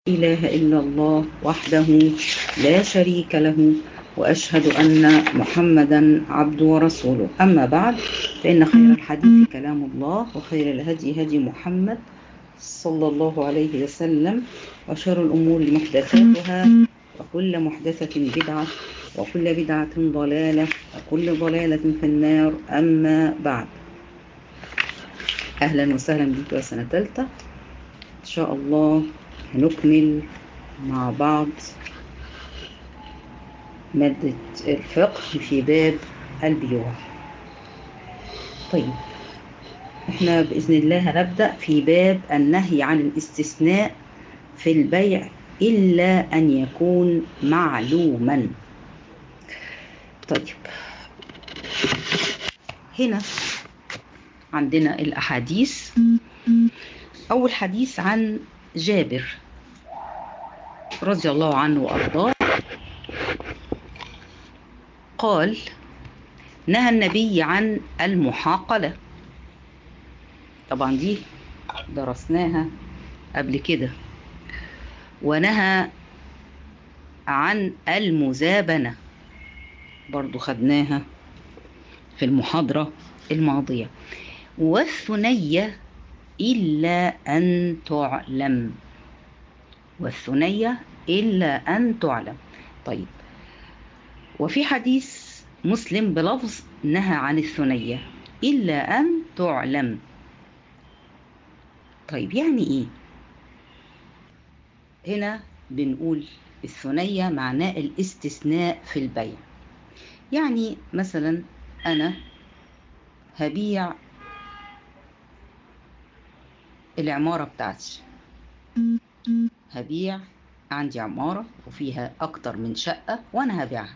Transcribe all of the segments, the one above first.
إله إلا الله وحده لا شريك له وأشهد أن محمدا عبده ورسوله أما بعد فإن خير الحديث كلام الله وخير الهدي هدي محمد صلى الله عليه وسلم وشر الأمور محدثاتها وكل محدثة بدعة وكل بدعة ضلالة وكل ضلالة في النار أما بعد أهلا وسهلا بك يا سنة تالتة إن شاء الله هنكمل مع بعض مادة الفقه في باب البيوع طيب احنا بإذن الله هنبدأ في باب النهي عن الاستثناء في البيع إلا أن يكون معلوما طيب هنا عندنا الأحاديث أول حديث عن جابر رضي الله عنه وأرضاه قال نهى النبي عن المحاقلة طبعا دي درسناها قبل كده ونهى عن المزابنة برضو خدناها في المحاضرة الماضية والثنية إلا أن تعلم والثنية إلا أن تعلم طيب وفي حديث مسلم بلفظ نهى عن الثنية إلا أن تعلم طيب يعني إيه هنا بنقول الثنية معناه الاستثناء في البيع يعني مثلا أنا هبيع العمارة بتاعتي هبيع عندي عمارة وفيها أكتر من شقة وأنا هبيعها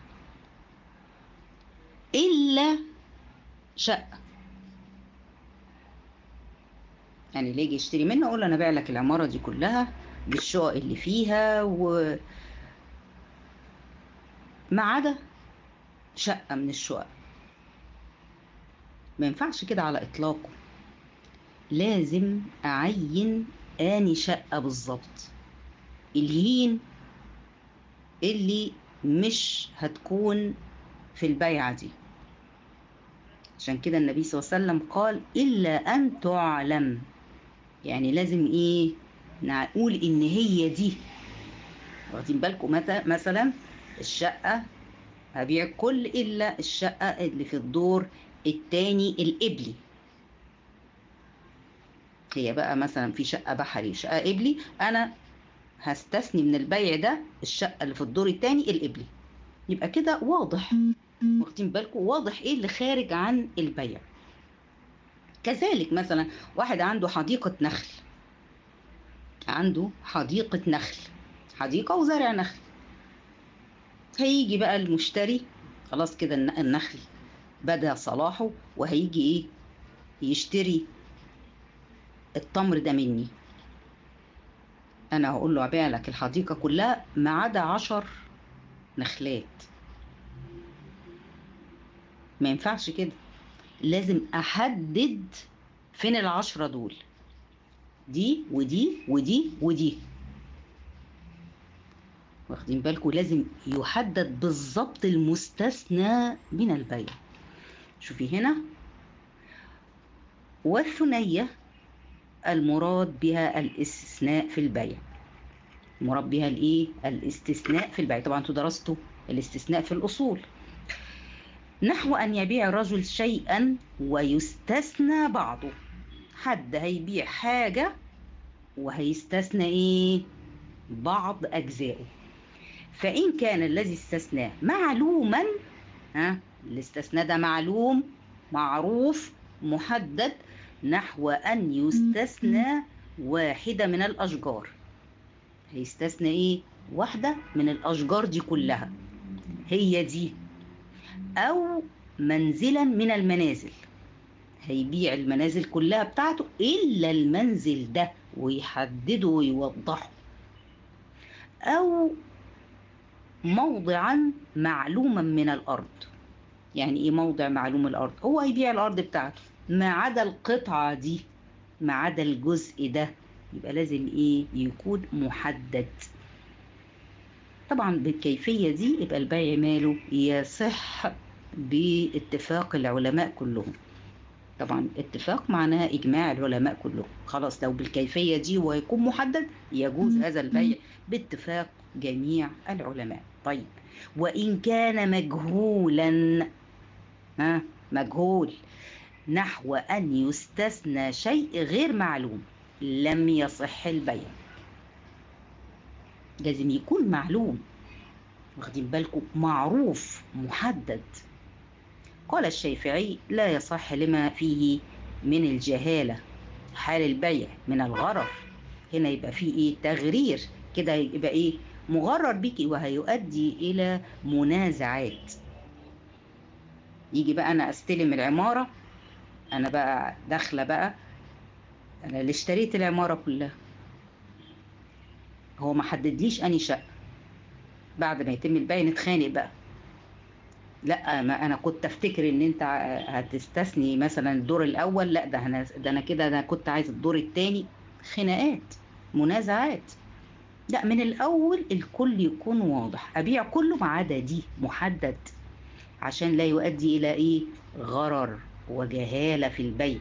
إلا شقة يعني اللي يجي يشتري مني أقول له أنا بيع لك العمارة دي كلها بالشقق اللي فيها و ما عدا شقة من الشقق ما ينفعش كده على إطلاقه لازم أعين آني شقة بالظبط الهين اللي مش هتكون في البيعة دي عشان كده النبي صلى الله عليه وسلم قال إلا أن تعلم يعني لازم إيه نقول إن هي دي واخدين بالكم متى مثلا الشقة هبيع كل إلا الشقة اللي في الدور التاني القبلي هي بقى مثلا في شقة بحري شقة قبلي أنا هستثني من البيع ده الشقة اللي في الدور التاني القبلي يبقى كده واضح واخدين بالكم واضح ايه اللي خارج عن البيع كذلك مثلا واحد عنده حديقة نخل عنده حديقة نخل حديقة وزارع نخل هيجي بقى المشتري خلاص كده النخل بدأ صلاحه وهيجي ايه يشتري التمر ده مني انا هقول له ابيع لك الحديقه كلها ما عدا عشر نخلات ما ينفعش كده لازم احدد فين العشرة دول دي ودي ودي ودي واخدين بالكم لازم يحدد بالظبط المستثنى من البيع شوفي هنا والثنيه المراد بها الاستثناء في البيع المراد بها الايه الاستثناء في البيع طبعا انتوا درستوا الاستثناء في الاصول نحو ان يبيع الرجل شيئا ويستثنى بعضه حد هيبيع حاجه وهيستثنى ايه بعض اجزائه فان كان الذي استثناه معلوما ها الاستثناء ده معلوم معروف محدد نحو أن يستثنى واحدة من الأشجار هيستثنى إيه؟ واحدة من الأشجار دي كلها هي دي أو منزلا من المنازل هيبيع المنازل كلها بتاعته إلا المنزل ده ويحدده ويوضحه أو موضعا معلوما من الأرض يعني إيه موضع معلوم الأرض؟ هو هيبيع الأرض بتاعته ما عدا القطعة دي ما عدا الجزء ده يبقى لازم ايه يكون محدد طبعا بالكيفية دي يبقى البيع ماله يصح باتفاق العلماء كلهم طبعا اتفاق معناها اجماع العلماء كلهم خلاص لو بالكيفية دي ويكون محدد يجوز هذا البيع باتفاق جميع العلماء طيب وإن كان مجهولا ها مجهول نحو أن يستثنى شيء غير معلوم لم يصح البيع لازم يكون معلوم واخدين بالكم معروف محدد قال الشافعي لا يصح لما فيه من الجهالة حال البيع من الغرر هنا يبقى فيه ايه تغرير كده يبقى ايه مغرر بك وهيؤدي الى منازعات يجي بقى انا استلم العمارة انا بقى داخلة بقى انا اللي اشتريت العمارة كلها هو ما حددليش اني شقة بعد ما يتم البيع نتخانق بقى لا ما انا كنت افتكر ان انت هتستثني مثلا الدور الاول لا ده انا ده انا كده انا كنت عايز الدور الثاني خناقات منازعات لا من الاول الكل يكون واضح ابيع كله ما عدا دي محدد عشان لا يؤدي الى ايه غرر وجهاله في البيع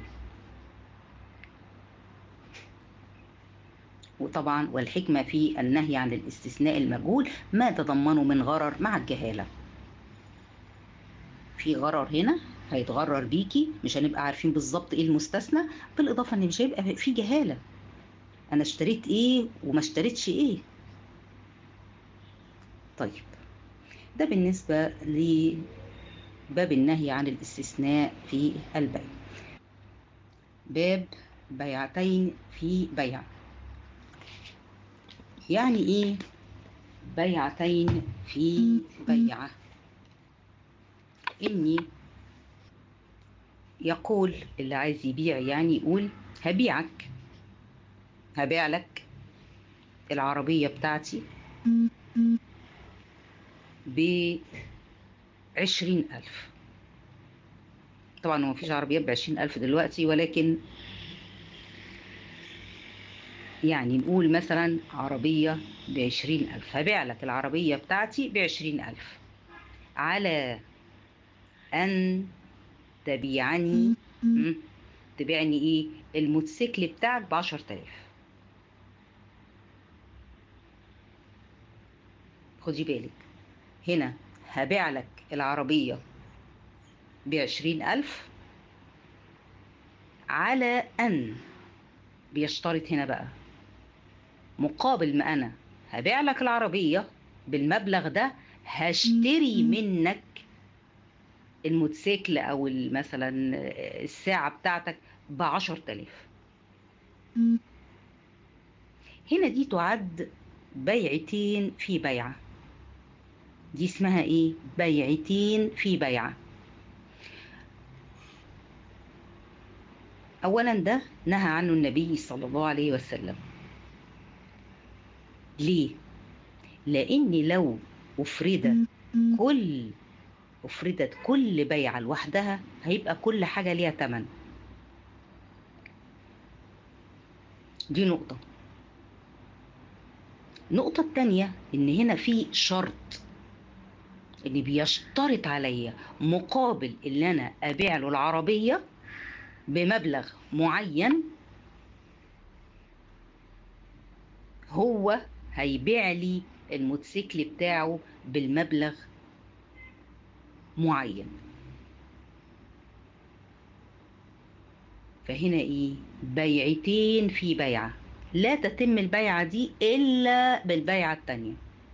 وطبعا والحكمه في النهي عن الاستثناء المجهول ما تضمنه من غرر مع الجهاله في غرر هنا هيتغرر بيكي مش هنبقى عارفين بالظبط ايه المستثنى بالاضافه ان مش هيبقى في جهاله انا اشتريت ايه وما اشتريتش ايه طيب ده بالنسبه لباب النهي عن الاستثناء في البيع باب بيعتين في بيع يعني ايه بيعتين في بيعه اني يقول اللي عايز يبيع يعني يقول هبيعك هبيع لك العربية بتاعتي بعشرين ألف طبعا ما فيش عربيات بعشرين ألف دلوقتي ولكن يعني نقول مثلا عربية بعشرين ألف هبيع لك العربية بتاعتي بعشرين ألف على أن تبيعني تبيعني إيه الموتوسيكل بتاعك بعشر تلاف خدي بالك هنا هبيع لك العربية بعشرين ألف على أن بيشترط هنا بقى مقابل ما أنا هبيع لك العربية بالمبلغ ده هشتري منك الموتوسيكل او مثلا الساعه بتاعتك بعشر تلاف هنا دي تعد بيعتين في بيعه دي اسمها ايه بيعتين في بيعه اولا ده نهى عنه النبي صلى الله عليه وسلم ليه لان لو افرد كل أفردت كل بيعة لوحدها هيبقى كل حاجة ليها تمن دي نقطة النقطة التانية إن هنا في شرط إن بيشترط عليا مقابل اللي أنا أبيع له العربية بمبلغ معين هو هيبيع لي الموتوسيكل بتاعه بالمبلغ معين فهنا ايه بيعتين في بيعة لا تتم البيعة دي إلا بالبيعة التانية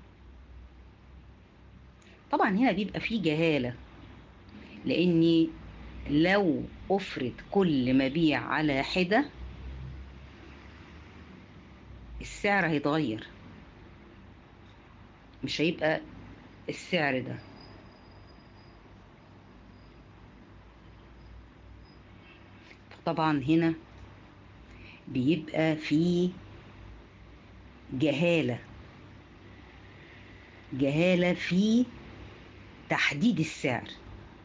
طبعا هنا بيبقى فيه جهالة لأني لو أفرض كل مبيع على حدة السعر هيتغير مش هيبقى السعر ده طبعا هنا بيبقى في جهالة جهالة في تحديد السعر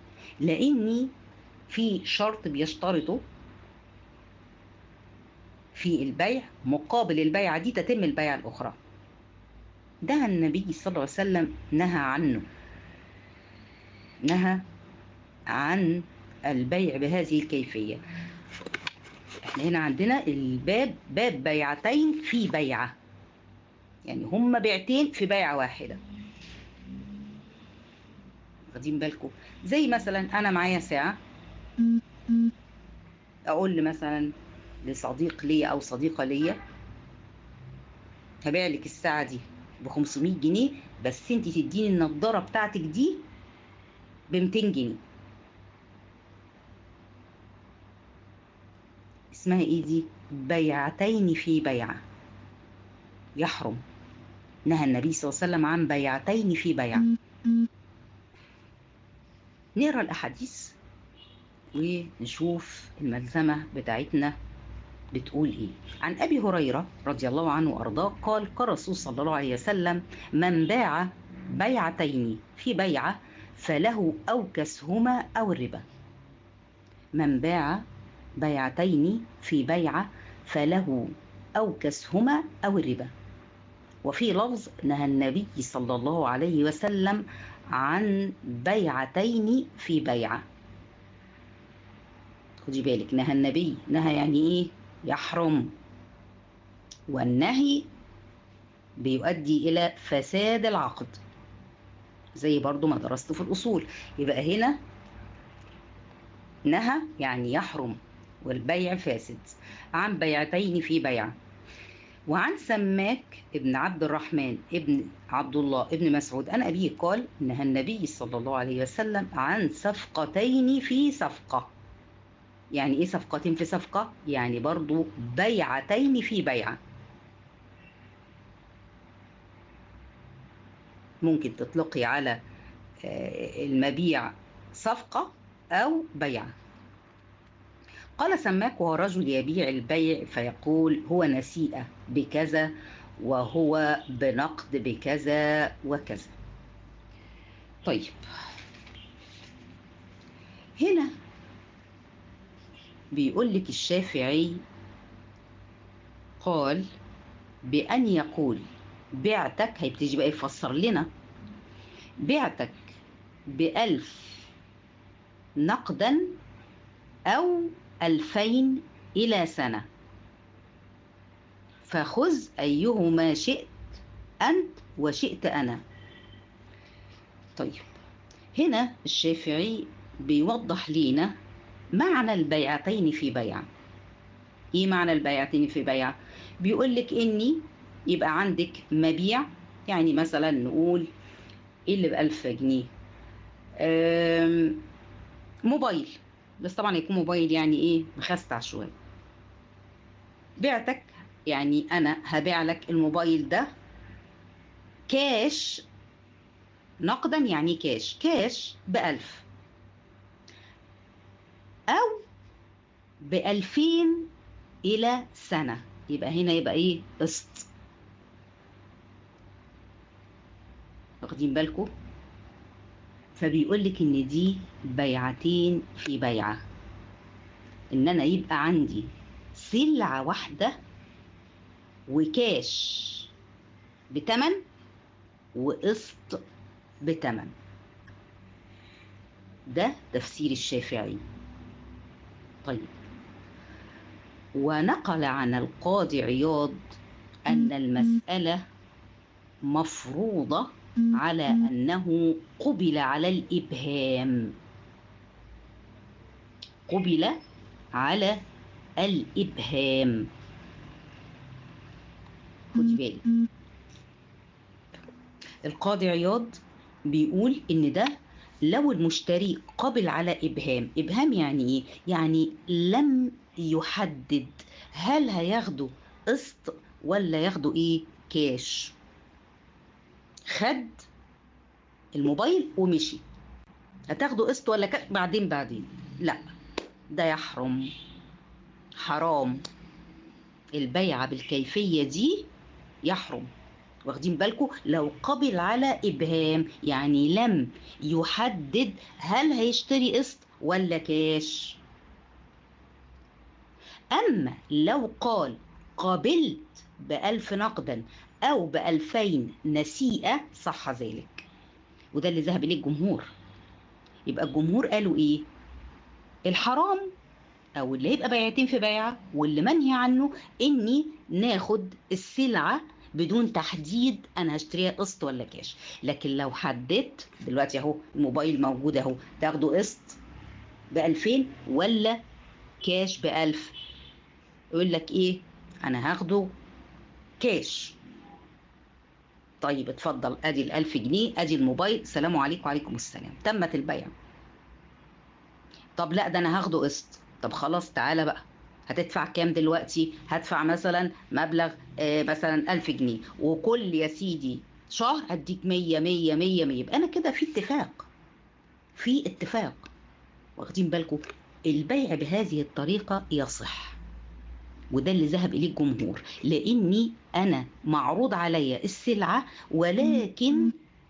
لأني في شرط بيشترطه في البيع مقابل البيعة دي تتم البيعة الأخرى ده النبي صلى الله عليه وسلم نهى عنه نهى عن البيع بهذه الكيفية احنا هنا عندنا الباب باب بيعتين في بيعة يعني هما بيعتين في بيعة واحدة واخدين بالكم زي مثلا انا معايا ساعة اقول مثلا لصديق ليا او صديقة ليا هبيع لك الساعة دي ب 500 جنيه بس انت تديني النضارة بتاعتك دي ب 200 جنيه اسمها ايه دي بيعتين في بيعة يحرم نهى النبي صلى الله عليه وسلم عن بيعتين في بيعة نقرا الاحاديث ونشوف الملزمة بتاعتنا بتقول ايه عن ابي هريرة رضي الله عنه وارضاه قال قال الرسول صلى الله عليه وسلم من باع بيعتين في بيعة فله أوكسهما أو الربا من باع بيعتين في بيعة فله أوكسهما أو الربا وفي لفظ نهى النبي صلى الله عليه وسلم عن بيعتين في بيعة خدي بالك نهى النبي نهى يعني ايه يحرم والنهي بيؤدي إلى فساد العقد زي برضو ما درست في الأصول يبقى هنا نهى يعني يحرم والبيع فاسد عن بيعتين في بيع وعن سماك ابن عبد الرحمن ابن عبد الله ابن مسعود أنا أبيه قال نهى النبي صلى الله عليه وسلم عن صفقتين في صفقة يعني إيه صفقتين في صفقة؟ يعني برضو بيعتين في بيعة ممكن تطلقي على المبيع صفقة أو بيعة قال سماك وهو رجل يبيع البيع فيقول هو نسيئة بكذا وهو بنقد بكذا وكذا طيب هنا بيقول لك الشافعي قال بأن يقول بعتك هيبتدي بقى يفسر لنا بعتك بألف نقدا أو ألفين إلى سنة فخذ أيهما شئت أنت وشئت أنا طيب هنا الشافعي بيوضح لينا معنى البيعتين في بيعة ايه معنى البيعتين في بيعة بيقول لك اني يبقى عندك مبيع يعني مثلا نقول ايه اللي بألف جنيه موبايل بس طبعا يكون موبايل يعني ايه مخستع شويه بعتك يعني انا هبيع لك الموبايل ده كاش نقدا يعني كاش كاش بألف أو بألفين إلى سنة يبقى هنا يبقى إيه قسط واخدين بالكم فبيقول لك إن دي بيعتين في بيعة إن أنا يبقى عندي سلعة واحدة وكاش بتمن وقسط بتمن ده تفسير الشافعي طيب ونقل عن القاضي عياض أن المسألة مفروضة على أنه قبل على الإبهام قبل على الإبهام خدي بالك القاضي عياض بيقول إن ده لو المشتري قبل على إبهام إبهام يعني إيه؟ يعني لم يحدد هل هياخدوا قسط ولا ياخدوا إيه كاش خد الموبايل ومشي هتاخدوا قسط ولا كاش بعدين بعدين لا ده يحرم حرام البيعة بالكيفية دي يحرم واخدين بالكم لو قبل على ابهام يعني لم يحدد هل هيشتري قسط ولا كاش اما لو قال قبلت بألف نقدا أو بألفين نسيئة صح ذلك وده اللي ذهب إليه الجمهور يبقى الجمهور قالوا إيه الحرام أو اللي هيبقى بيعتين في بيعة واللي منهي عنه إني ناخد السلعة بدون تحديد انا هشتريها قسط ولا كاش لكن لو حددت دلوقتي اهو الموبايل موجود اهو تاخده قسط ب 2000 ولا كاش ب 1000 يقول لك ايه انا هاخده كاش طيب اتفضل ادي ال 1000 جنيه ادي الموبايل السلام عليكم وعليكم السلام تمت البيع طب لا ده انا هاخده قسط طب خلاص تعالى بقى هتدفع كام دلوقتي هدفع مثلا مبلغ آه مثلا ألف جنيه وكل يا سيدي شهر هديك مية مية مية مية يبقى أنا كده في اتفاق في اتفاق واخدين بالكم البيع بهذه الطريقة يصح وده اللي ذهب إليه الجمهور لأني أنا معروض عليا السلعة ولكن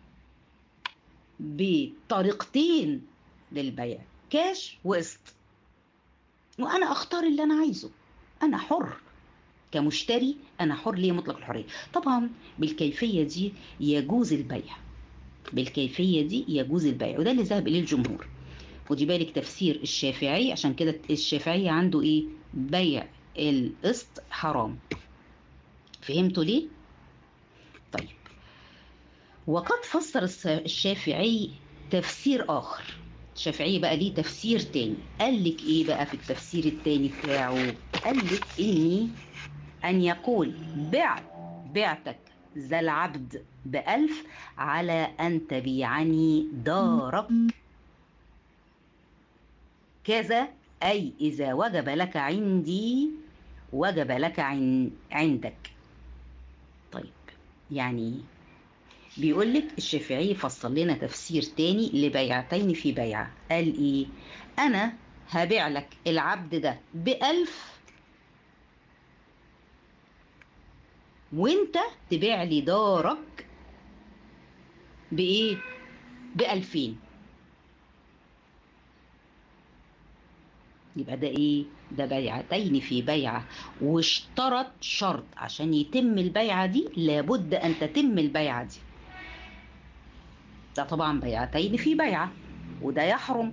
بطريقتين للبيع كاش وقسط وانا اختار اللي انا عايزه انا حر كمشتري انا حر ليه مطلق الحريه طبعا بالكيفيه دي يجوز البيع بالكيفيه دي يجوز البيع وده اللي ذهب اليه الجمهور خدي بالك تفسير الشافعي عشان كده الشافعي عنده ايه بيع القسط حرام فهمتوا ليه طيب وقد فسر الشافعي تفسير اخر الشافعي بقى ليه تفسير تاني قال لك ايه بقى في التفسير التاني بتاعه قال لك اني ان يقول بع بعتك ذا العبد بألف على أن تبيعني دارك كذا أي إذا وجب لك عندي وجب لك عن عندك طيب يعني بيقول لك الشافعي فصل لنا تفسير تاني لبيعتين في بيعة قال ايه انا هبيع لك العبد ده بألف وانت تبيع لي دارك بايه بألفين يبقى ده ايه ده بيعتين في بيعة واشترط شرط عشان يتم البيعة دي لابد ان تتم البيعة دي ده طبعا بيعتين في بيعة وده يحرم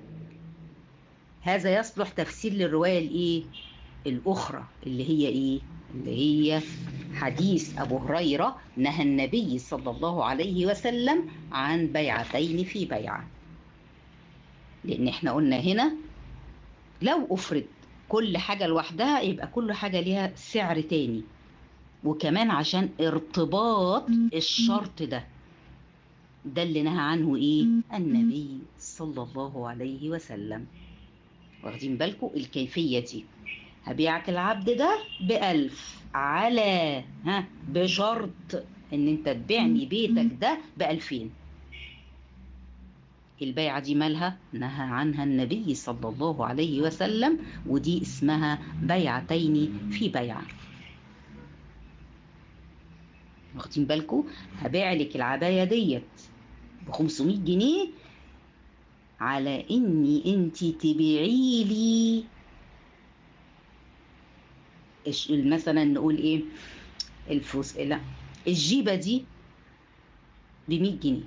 هذا يصلح تفسير للرواية الايه الاخرى اللي هي ايه اللي هي حديث ابو هريرة نهى النبي صلى الله عليه وسلم عن بيعتين في بيعة لان احنا قلنا هنا لو افرد كل حاجة لوحدها يبقى كل حاجة ليها سعر تاني وكمان عشان ارتباط الشرط ده ده اللي نهى عنه ايه النبي صلى الله عليه وسلم واخدين بالكم الكيفية دي هبيعك العبد ده بألف على ها بشرط ان انت تبيعني بيتك ده بألفين البيعة دي مالها نهى عنها النبي صلى الله عليه وسلم ودي اسمها بيعتين في بيعة واخدين بالكم هبيع لك العباية ديت ب 500 جنيه على اني انت تبيعي لي مثلا نقول ايه الفوس لا الجيبه دي ب 100 جنيه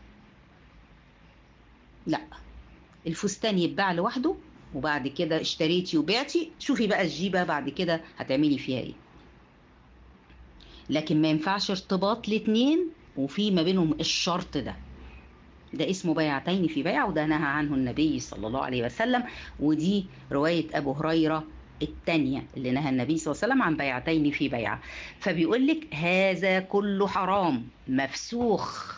لا الفستان يتباع لوحده وبعد كده اشتريتي وبعتي شوفي بقى الجيبه بعد كده هتعملي فيها ايه لكن ما ينفعش ارتباط الاتنين وفي ما بينهم الشرط ده ده اسمه بيعتين في بيع وده نهى عنه النبي صلى الله عليه وسلم ودي رواية أبو هريرة الثانية اللي نهى النبي صلى الله عليه وسلم عن بيعتين في بيعة فبيقول لك هذا كله حرام مفسوخ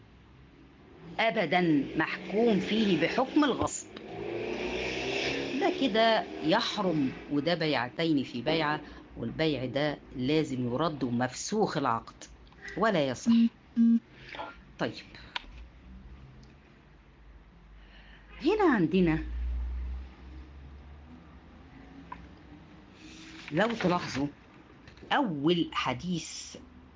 أبدا محكوم فيه بحكم الغصب ده كده يحرم وده بيعتين في بيعة والبيع ده لازم يرد مفسوخ العقد ولا يصح طيب هنا عندنا لو تلاحظوا أول حديث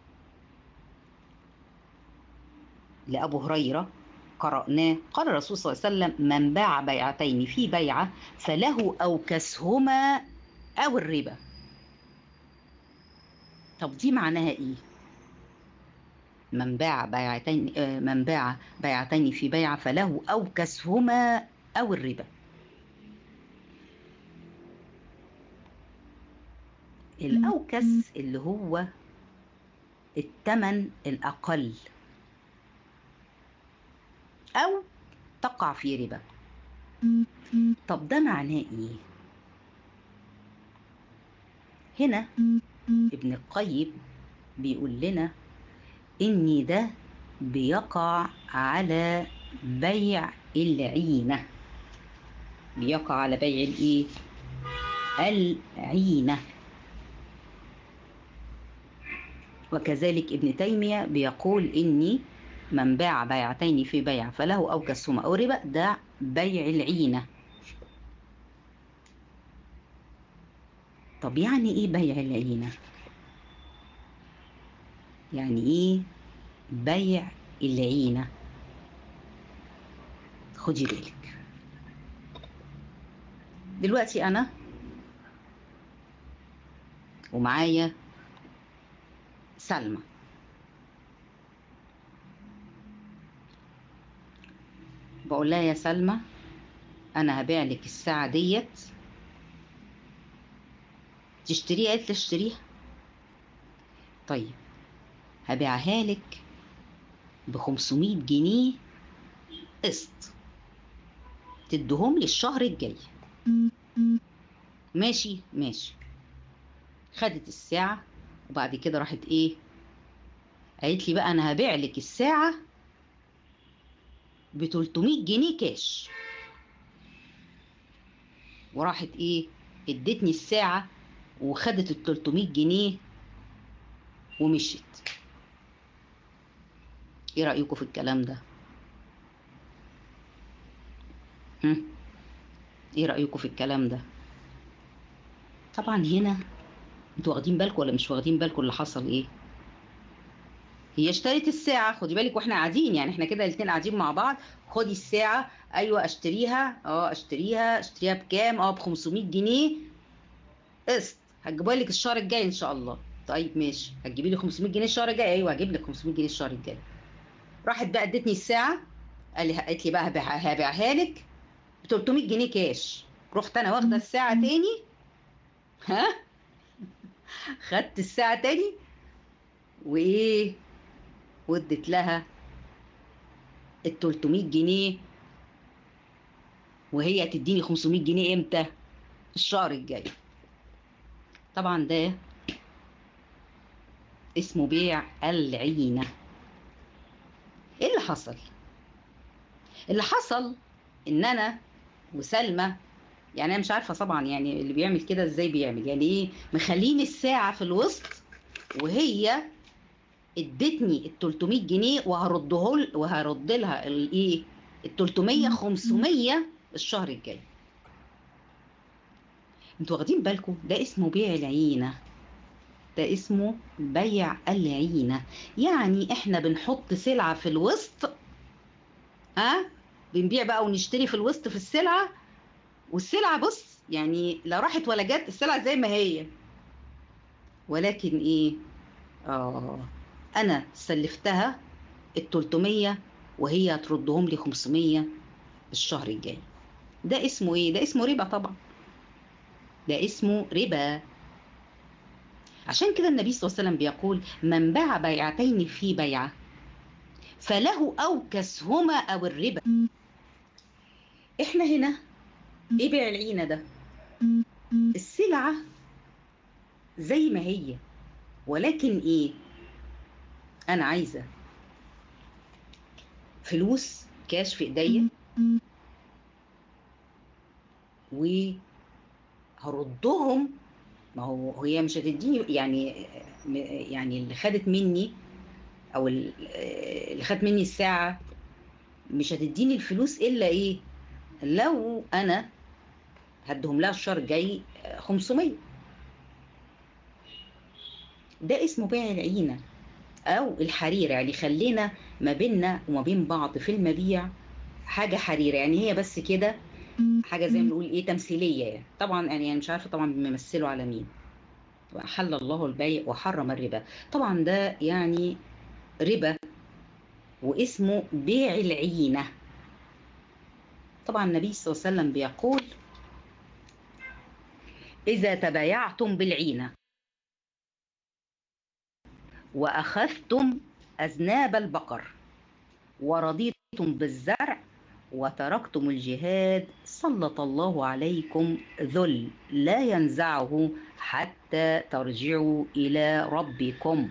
لأبو هريرة قرأناه قال الرسول صلى الله عليه وسلم من باع بيعتين في بيعة فله أو كسهما أو الربا طب دي معناها ايه من باع بيعتين آه، من باع بيعتين في بيعة فله أو كسهما أو الربا الأوكس اللي هو الثمن الأقل أو تقع في ربا طب ده معناه إيه؟ هنا ابن القيم بيقول لنا إن ده بيقع على بيع العينة بيقع على بيع الإيه؟ العينة وكذلك ابن تيمية بيقول إني من باع بيعتين في بيع فله أو كسهما أو ربا ده بيع العينة طب يعني إيه بيع العينة؟ يعني إيه بيع العينة؟ خدي بالك دلوقتي أنا ومعايا سلمى بقول لها يا سلمى انا هبيع لك الساعه ديت تشتريها قالت لي اشتريها طيب هبيعها لك ب 500 جنيه قسط تدهم لي الشهر الجاي ماشي ماشي خدت الساعة وبعد كده راحت ايه قالت لي بقى انا هبيع لك الساعة ب 300 جنيه كاش وراحت ايه ادتني الساعة وخدت ال 300 جنيه ومشيت ايه رأيكم في الكلام ده هم؟ ايه رأيكم في الكلام ده طبعا هنا انتوا واخدين بالكم ولا مش واخدين بالكم اللي حصل ايه هي اشترت الساعة خدي بالك واحنا قاعدين يعني احنا كده الاتنين قاعدين مع بعض خدي الساعة ايوه اشتريها اه اشتريها اشتريها بكام اه ب 500 جنيه قسط هتجيبها لك الشهر الجاي ان شاء الله طيب ماشي هتجيبي لي 500 جنيه الشهر الجاي ايوه هجيب لك 500 جنيه الشهر الجاي راحت بقى ادتني الساعة قال لي قالت لي بقى هبيعها هبيعها لك ب 300 جنيه كاش رحت انا واخده الساعة تاني ها خدت الساعة تاني وايه وادت لها ال 300 جنيه وهي تديني 500 جنيه امتى الشهر الجاي طبعا ده اسمه بيع العينة ايه اللي حصل اللي حصل ان انا وسلمى يعني انا مش عارفه طبعا يعني اللي بيعمل كده ازاي بيعمل يعني ايه مخليني الساعه في الوسط وهي ادتني ال 300 جنيه وهرده وهرد لها الايه ال 300 500 الشهر الجاي انتوا واخدين بالكم ده اسمه بيع العينه ده اسمه بيع العينه يعني احنا بنحط سلعه في الوسط ها بنبيع بقى ونشتري في الوسط في السلعه والسلعه بص يعني لا راحت ولا جت السلعه زي ما هي ولكن ايه اه انا سلفتها ال 300 وهي هتردهم لي 500 الشهر الجاي ده اسمه ايه ده اسمه ربا طبعا ده اسمه ربا عشان كده النبي صلى الله عليه وسلم بيقول من باع بيعتين في بيعه فله او كسهما او الربا احنا هنا ايه بيع العينه ده السلعه زي ما هي ولكن ايه انا عايزه فلوس كاش في ايديا وهردهم ما هو هي مش هتديني يعني يعني اللي خدت مني او اللي خدت مني الساعه مش هتديني الفلوس الا ايه لو انا هدهم لها الشهر الجاي 500 ده اسمه بيع العينة أو الحريرة يعني خلينا ما بيننا وما بين بعض في المبيع حاجة حريرة يعني هي بس كده حاجة زي ما بنقول إيه تمثيلية يعني طبعا يعني مش عارفة طبعا بيمثلوا على مين وأحل الله البيع وحرم الربا طبعا ده يعني ربا واسمه بيع العينة طبعا النبي صلى الله عليه وسلم بيقول إذا تبايعتم بالعينة وأخذتم أذناب البقر ورضيتم بالزرع وتركتم الجهاد سلط الله عليكم ذل لا ينزعه حتى ترجعوا إلى ربكم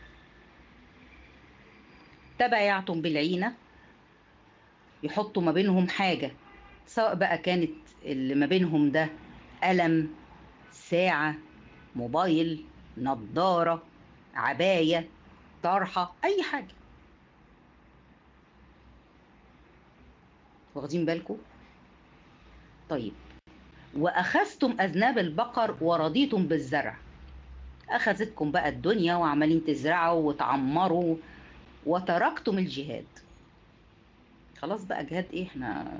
تبايعتم بالعينة يحطوا ما بينهم حاجة سواء بقى كانت اللي ما بينهم ده قلم ساعة موبايل نظارة عباية طرحة أي حاجة واخدين بالكم طيب وأخذتم أذناب البقر ورضيتم بالزرع أخذتكم بقى الدنيا وعمالين تزرعوا وتعمروا وتركتم الجهاد خلاص بقى جهاد ايه احنا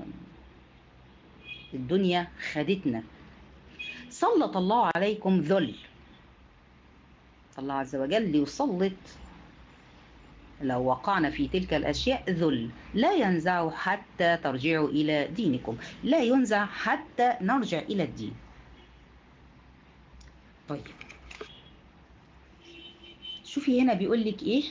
الدنيا خدتنا سلط الله عليكم ذل الله عز وجل يسلط لو وقعنا في تلك الأشياء ذل لا ينزع حتى ترجعوا إلى دينكم لا ينزع حتى نرجع إلى الدين طيب شوفي هنا بيقول لك إيه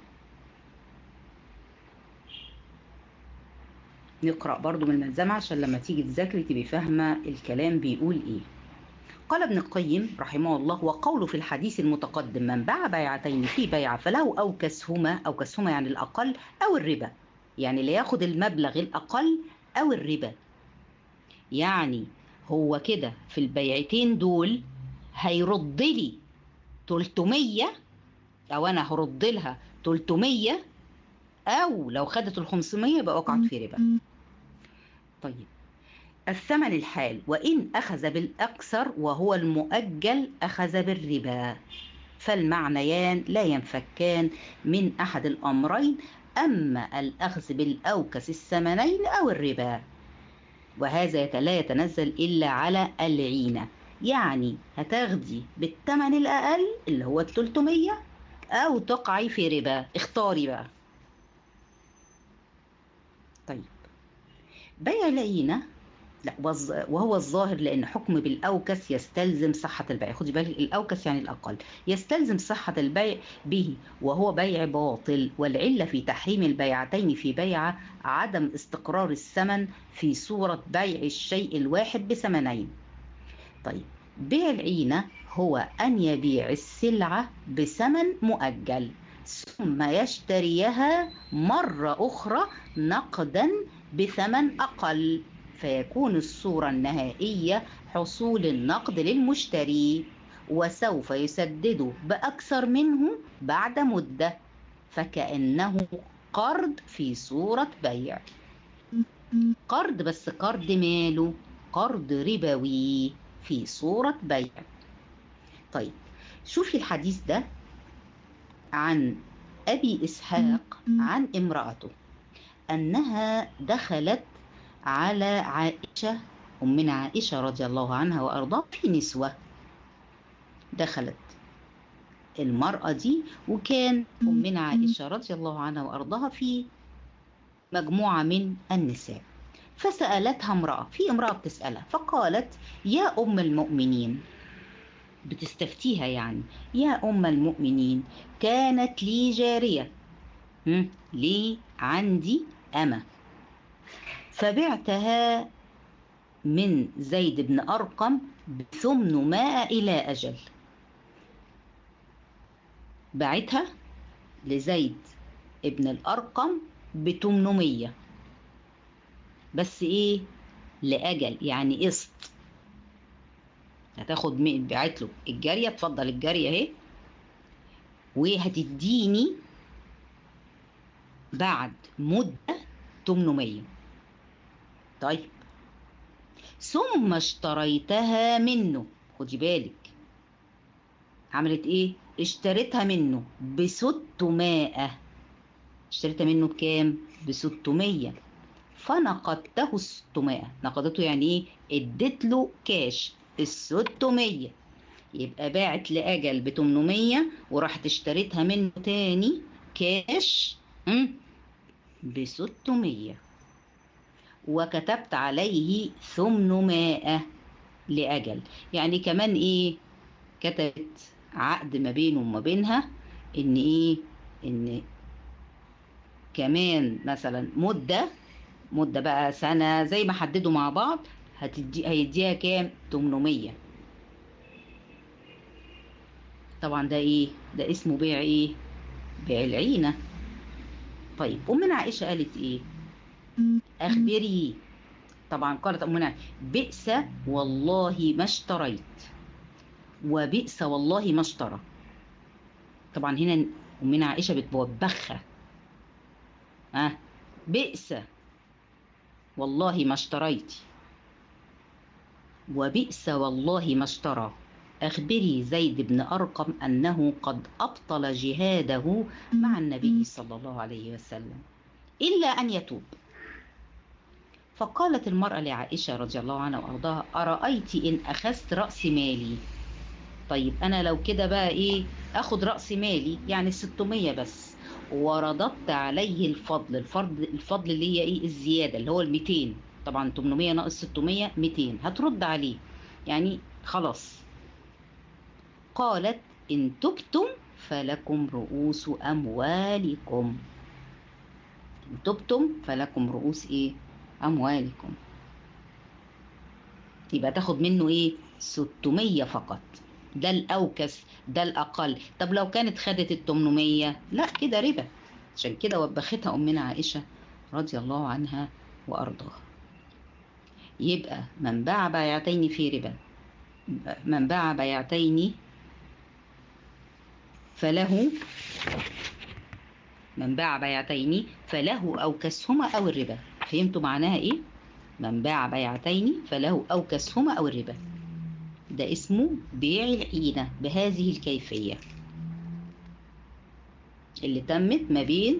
نقرأ برضو من الملزمة عشان لما تيجي تذاكري تبقي فاهمة الكلام بيقول إيه قال ابن القيم رحمه الله وقوله في الحديث المتقدم من باع بيعتين في بيعة فله أو كسهما أو كسهما يعني الأقل أو الربا يعني اللي ياخد المبلغ الأقل أو الربا يعني هو كده في البيعتين دول هيرد لي 300 أو أنا هرد لها 300 أو لو خدت ال 500 يبقى وقعت في ربا طيب الثمن الحال وإن أخذ بالأكثر وهو المؤجل أخذ بالربا فالمعنيان لا ينفكان من أحد الأمرين أما الأخذ بالأوكس الثمنين أو الربا وهذا لا يتنزل إلا على العينة يعني هتاخدي بالثمن الأقل اللي هو 300 أو تقعي في ربا اختاري بقى طيب بيع العينة لا وهو الظاهر لان حكم بالاوكس يستلزم صحه البيع خدي بالك الاوكس يعني الاقل يستلزم صحه البيع به وهو بيع باطل والعله في تحريم البيعتين في بيعه عدم استقرار الثمن في صوره بيع الشيء الواحد بثمنين طيب بيع العينه هو ان يبيع السلعه بثمن مؤجل ثم يشتريها مره اخرى نقدا بثمن اقل فيكون الصورة النهائية حصول النقد للمشتري وسوف يسدده بأكثر منه بعد مدة فكأنه قرض في صورة بيع قرض بس قرض ماله قرض ربوي في صورة بيع طيب شوفي الحديث ده عن أبي إسحاق عن امرأته أنها دخلت على عائشة أمنا عائشة رضي الله عنها وأرضاها في نسوة دخلت المرأة دي وكان أمنا عائشة رضي الله عنها وأرضاها في مجموعة من النساء فسألتها امرأة في امرأة بتسألها فقالت يا أم المؤمنين بتستفتيها يعني يا أم المؤمنين كانت لي جارية لي عندي أمة فبعتها من زيد بن أرقم بثمنمائة إلى أجل بعتها لزيد ابن الأرقم بتمنمية بس إيه لأجل يعني قسط هتاخد بعت له الجارية اتفضل الجارية اهي وهتديني بعد مدة 800 طيب ثم اشتريتها منه خدي بالك عملت ايه اشتريتها منه بستمائة اشتريتها منه بكام بستمية فنقدته الستمائة نقدته يعني ايه اديت له كاش الستمية يبقى باعت لأجل ب 800 وراحت اشتريتها منه تاني كاش ب 600 وكتبت عليه 800 لأجل يعني كمان إيه كتبت عقد ما بينه وما بينها إن إيه إن كمان مثلا مدة مدة بقى سنة زي ما حددوا مع بعض هتدي هيديها كام 800 طبعا ده ايه ده اسمه بيع ايه بيع العينة طيب أمنا عائشة قالت ايه أخبري طبعا قالت أمنا بئس والله ما اشتريت وبئس والله ما اشترى طبعا هنا أمنا عائشة بتوبخها ها أه بئس والله ما اشتريت وبئس والله ما اشترى أخبري زيد بن أرقم أنه قد أبطل جهاده مع النبي صلى الله عليه وسلم إلا أن يتوب فقالت المرأة لعائشة رضي الله عنها وأرضاها أرأيت إن أخذت رأس مالي طيب أنا لو كده بقى إيه أخد رأس مالي يعني 600 بس ورددت عليه الفضل الفضل الفضل اللي هي إيه الزيادة اللي هو ال 200 طبعا 800 ناقص 600 200 هترد عليه يعني خلاص قالت إن تبتم فلكم رؤوس أموالكم إن تبتم فلكم رؤوس إيه أموالكم يبقى تاخد منه إيه 600 فقط ده الأوكس ده الأقل طب لو كانت خدت ال 800 لا كده ربا عشان كده وبختها أمنا عائشة رضي الله عنها وأرضاها يبقى من باع بيعتين في ربا من باع بيعتين فله من باع بيعتين فله أو كسهما أو الربا فهمتوا معناها إيه؟ من باع بيعتين فله أو كسهما أو الربا ده اسمه بيع العينة بهذه الكيفية اللي تمت ما بين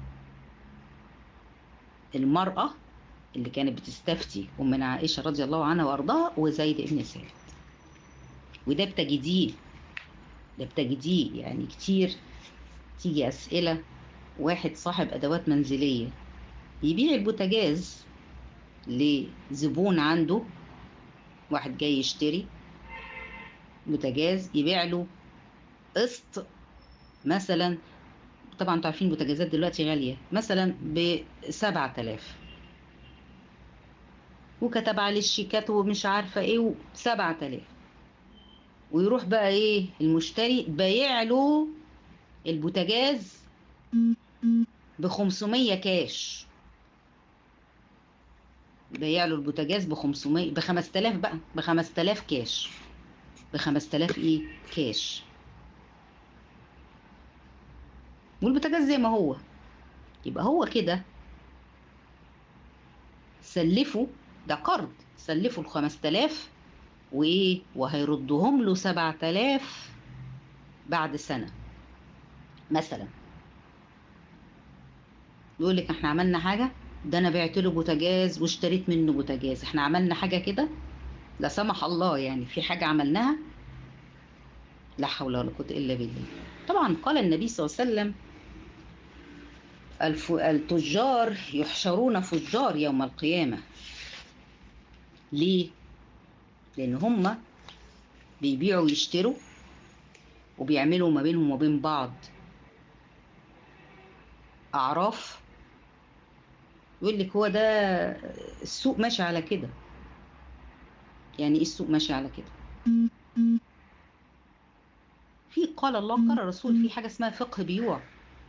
المرأة اللي كانت بتستفتي أمنا عائشة رضي الله عنها وأرضاها وزيد بن ثابت وده بتجديه ده بتجديه يعني كتير تيجي أسئلة واحد صاحب أدوات منزلية يبيع البوتاجاز لزبون عنده واحد جاي يشتري بوتاجاز يبيع له قسط مثلا طبعا انتوا عارفين البوتاجازات دلوقتي غالية مثلا ب 7000 وكتب عليه الشيكات ومش عارفة ايه و 7000 ويروح بقى ايه المشتري بايع له البوتاجاز ب 500 كاش بايع له البوتاجاز ب 500 ب 5000 بقى ب 5000 كاش ب 5000 ايه كاش والبوتاجاز زي ما هو يبقى هو كده سلفه ده قرض سلفه ال 5000 وايه وهيردهم له 7000 بعد سنه مثلا يقول لك احنا عملنا حاجه ده انا بعت له بوتاجاز واشتريت منه بوتاجاز احنا عملنا حاجه كده لا سمح الله يعني في حاجه عملناها لا حول ولا قوه الا بالله طبعا قال النبي صلى الله عليه وسلم الف... التجار يحشرون فجار يوم القيامه ليه لان هم بيبيعوا ويشتروا وبيعملوا ما بينهم وبين بعض اعراف يقول لك هو ده السوق ماشي على كده يعني ايه السوق ماشي على كده في قال الله قال الرسول في حاجه اسمها فقه بيوع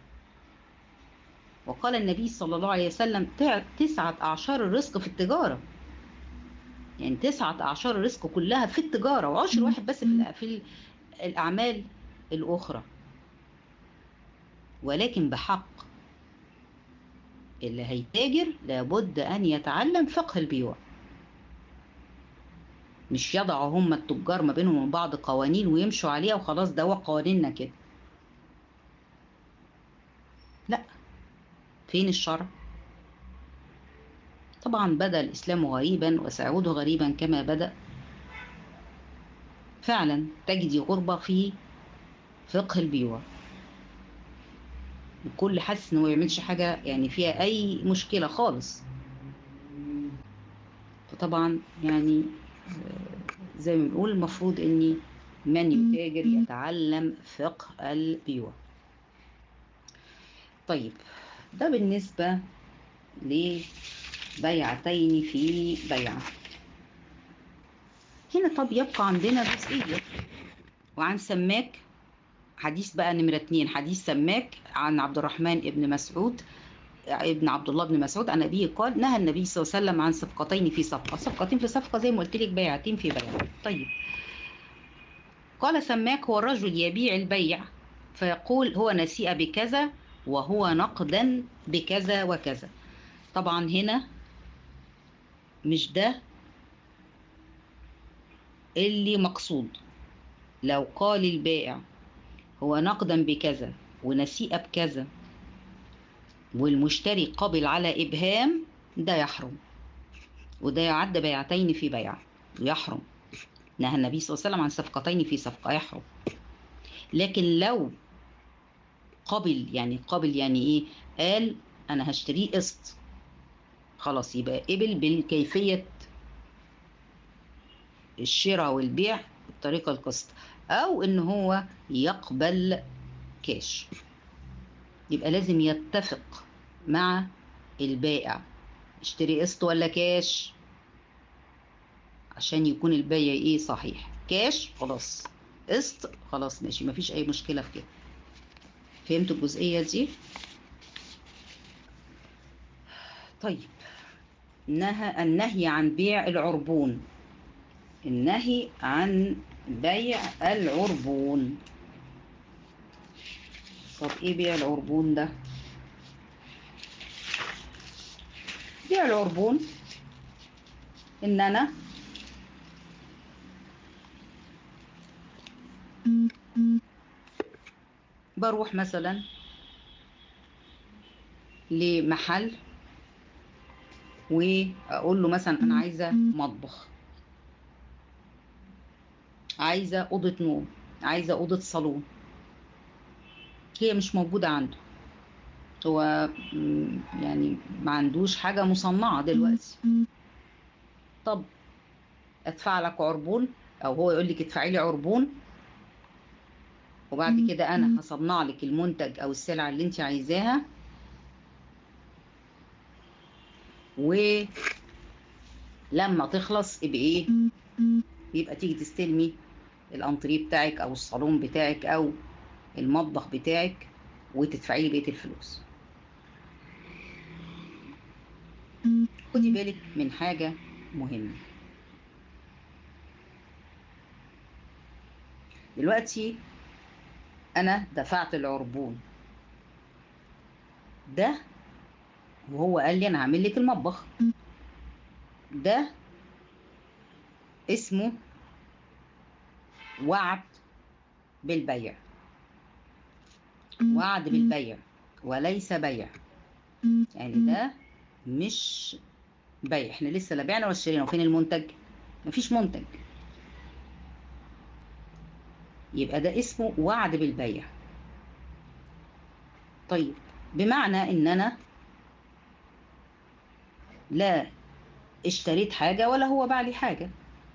وقال النبي صلى الله عليه وسلم تسعة أعشار الرزق في التجارة يعني تسعة أعشار الرزق كلها في التجارة وعشر واحد بس في, في الأعمال الأخرى ولكن بحق اللي هيتاجر لابد أن يتعلم فقه البيوع مش يضعوا هم التجار ما بينهم وبين بعض قوانين ويمشوا عليها وخلاص ده هو قوانيننا كده لا فين الشرع طبعا بدا الاسلام غريبا وسيعود غريبا كما بدا فعلا تجدي غربة في فقه البيوع الكل حاسس انه ما يعملش حاجة يعني فيها اي مشكلة خالص فطبعا يعني آه، زي ما بنقول المفروض اني من يتاجر يتعلم فقه البيوع طيب ده بالنسبة لبيعتين في بيعة هنا طب يبقى عندنا جزئية وعن سماك حديث بقى نمرة اتنين حديث سماك عن عبد الرحمن ابن مسعود ابن عبد الله بن مسعود عن أبيه قال نهى النبي صلى الله عليه وسلم عن صفقتين في صفقة صفقتين في صفقة زي ما قلت لك بيعتين في بيع طيب قال سماك هو الرجل يبيع البيع فيقول هو نسيء بكذا وهو نقدا بكذا وكذا طبعا هنا مش ده اللي مقصود لو قال البائع هو نقدا بكذا ونسيء بكذا والمشتري قبل على إبهام ده يحرم وده يعد بيعتين في بيع يحرم نهى النبي صلى الله عليه وسلم عن صفقتين في صفقة يحرم لكن لو قبل يعني قبل يعني ايه قال انا هشتريه قسط خلاص يبقى قبل بالكيفية الشراء والبيع بطريقة القسط او ان هو يقبل كاش يبقى لازم يتفق مع البائع اشتري قسط ولا كاش عشان يكون البيع ايه صحيح كاش خلاص قسط خلاص ماشي مفيش اي مشكلة في كده فهمتوا الجزئية دي طيب نهى النهي عن بيع العربون النهي عن بيع العربون طب ايه بيع العربون ده بيع العربون ان انا بروح مثلا لمحل واقول له مثلا انا عايزه مطبخ عايزه اوضه نوم عايزه اوضه صالون هي مش موجوده عنده هو م- يعني ما عندوش حاجه مصنعه دلوقتي طب ادفع لك عربون او هو يقول لك ادفعي لي عربون وبعد كده انا هصنع لك المنتج او السلعه اللي انت عايزاها ولما تخلص يبقى ايه يبقى تيجي تستلمي الانتريه بتاعك او الصالون بتاعك او المطبخ بتاعك وتدفعي لي بقيه الفلوس خدي بالك من حاجه مهمه دلوقتي انا دفعت العربون ده وهو قال لي انا هعمل لك المطبخ ده اسمه وعد بالبيع وعد بالبيع وليس بيع يعني ده مش بيع احنا لسه لا بعنا ولا اشترينا وفين المنتج مفيش منتج يبقى ده اسمه وعد بالبيع طيب بمعنى ان انا لا اشتريت حاجة ولا هو باع لي حاجة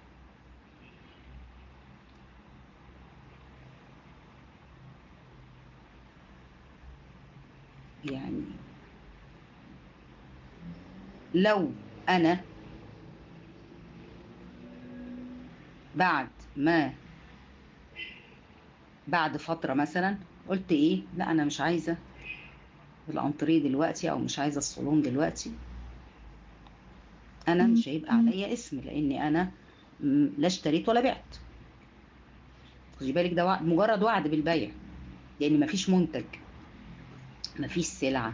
يعني لو انا بعد ما بعد فترة مثلا قلت ايه لا انا مش عايزة الانتريه دلوقتي او مش عايزة الصالون دلوقتي انا مش هيبقى عليا اسم لاني انا م- لا اشتريت ولا بعت خدي بالك ده وعد مجرد وعد بالبيع لان مفيش منتج مفيش سلعة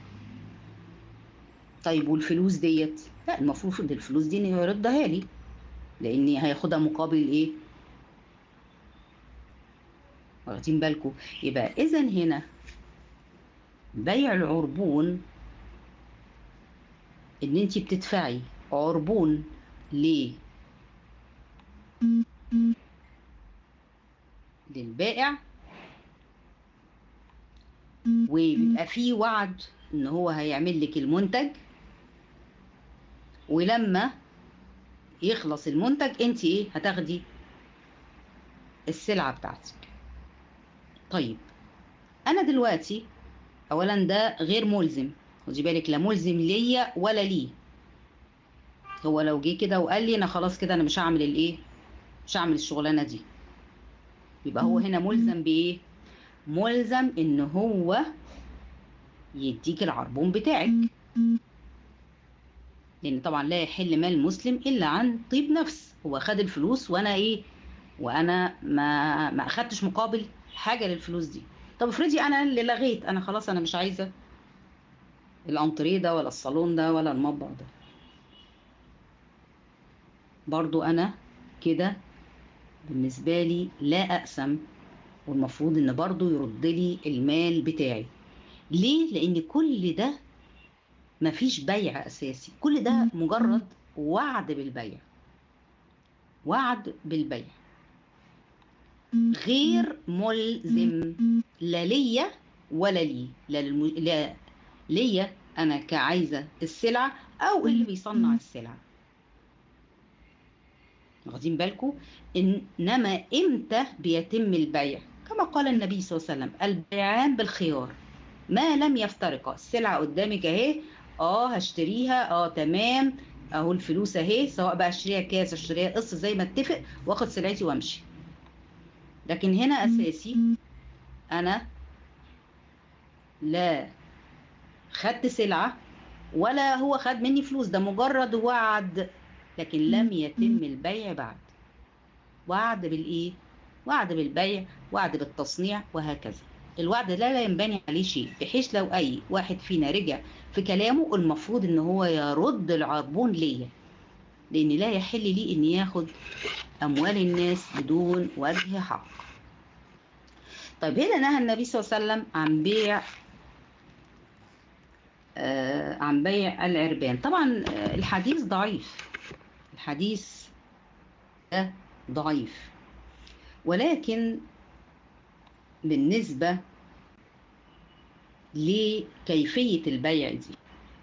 طيب والفلوس ديت لا المفروض الفلوس دي انه يردها لي لاني هياخدها مقابل ايه واخدين بالكم يبقى اذا هنا بيع العربون ان انت بتدفعي عربون ل للبائع وبيبقى فيه وعد ان هو هيعمل لك المنتج ولما يخلص المنتج انت ايه هتاخدي السلعة بتاعتك طيب انا دلوقتي اولا ده غير ملزم خدي بالك لا ملزم ليا ولا ليه هو لو جه كده وقال لي انا خلاص كده انا مش هعمل الايه مش هعمل الشغلانه دي يبقى هو هنا ملزم بايه ملزم ان هو يديك العربون بتاعك لان طبعا لا يحل مال المسلم الا عن طيب نفس هو خد الفلوس وانا ايه وانا ما ما اخدتش مقابل حاجه للفلوس دي طب افرضي انا اللي لغيت انا خلاص انا مش عايزه الانتريه ده ولا الصالون ده ولا المطبخ ده برضو انا كده بالنسبه لي لا اقسم والمفروض ان برضو يرد لي المال بتاعي ليه لان كل ده مفيش بيع اساسي كل ده مجرد وعد بالبيع وعد بالبيع غير ملزم لا ليا ولا لي لا, للم... لا ليا انا كعايزه السلعه او اللي بيصنع السلعه واخدين بالكم انما امتى بيتم البيع كما قال النبي صلى الله عليه وسلم البيعان بالخيار ما لم يفترقا السلعه قدامك اهي اه هشتريها اه تمام اهو الفلوس اهي سواء بقى اشتريها كاس اشتريها قص زي ما اتفق واخد سلعتي وامشي لكن هنا اساسي انا لا خدت سلعه ولا هو خد مني فلوس ده مجرد وعد لكن لم يتم البيع بعد وعد بالايه وعد بالبيع وعد بالتصنيع وهكذا الوعد لا لا ينبني عليه شيء بحيث لو اي واحد فينا رجع في كلامه المفروض ان هو يرد العربون ليا لان لا يحل لي ان ياخد اموال الناس بدون وجه حق طيب هنا نهى النبي صلى الله عليه وسلم عن بيع آه عن بيع العربان طبعا آه الحديث ضعيف الحديث ده ضعيف ولكن بالنسبة لكيفية البيع دي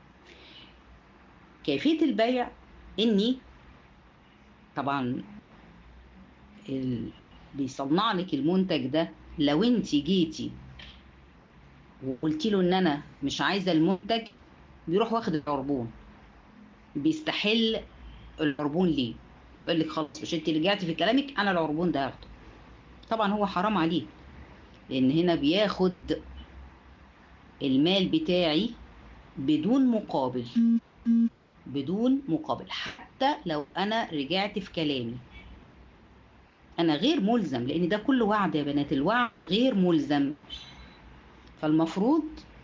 كيفية البيع إني طبعا اللي بيصنع لك المنتج ده لو انت جيتي وقلتي له ان انا مش عايزه المنتج بيروح واخد العربون بيستحل العربون ليه يقول لك خلاص مش انت رجعتي في كلامك انا العربون ده هاخده طبعا هو حرام عليه لان هنا بياخد المال بتاعي بدون مقابل بدون مقابل حتى لو انا رجعت في كلامي انا غير ملزم لان ده كله وعد يا بنات الوعد غير ملزم فالمفروض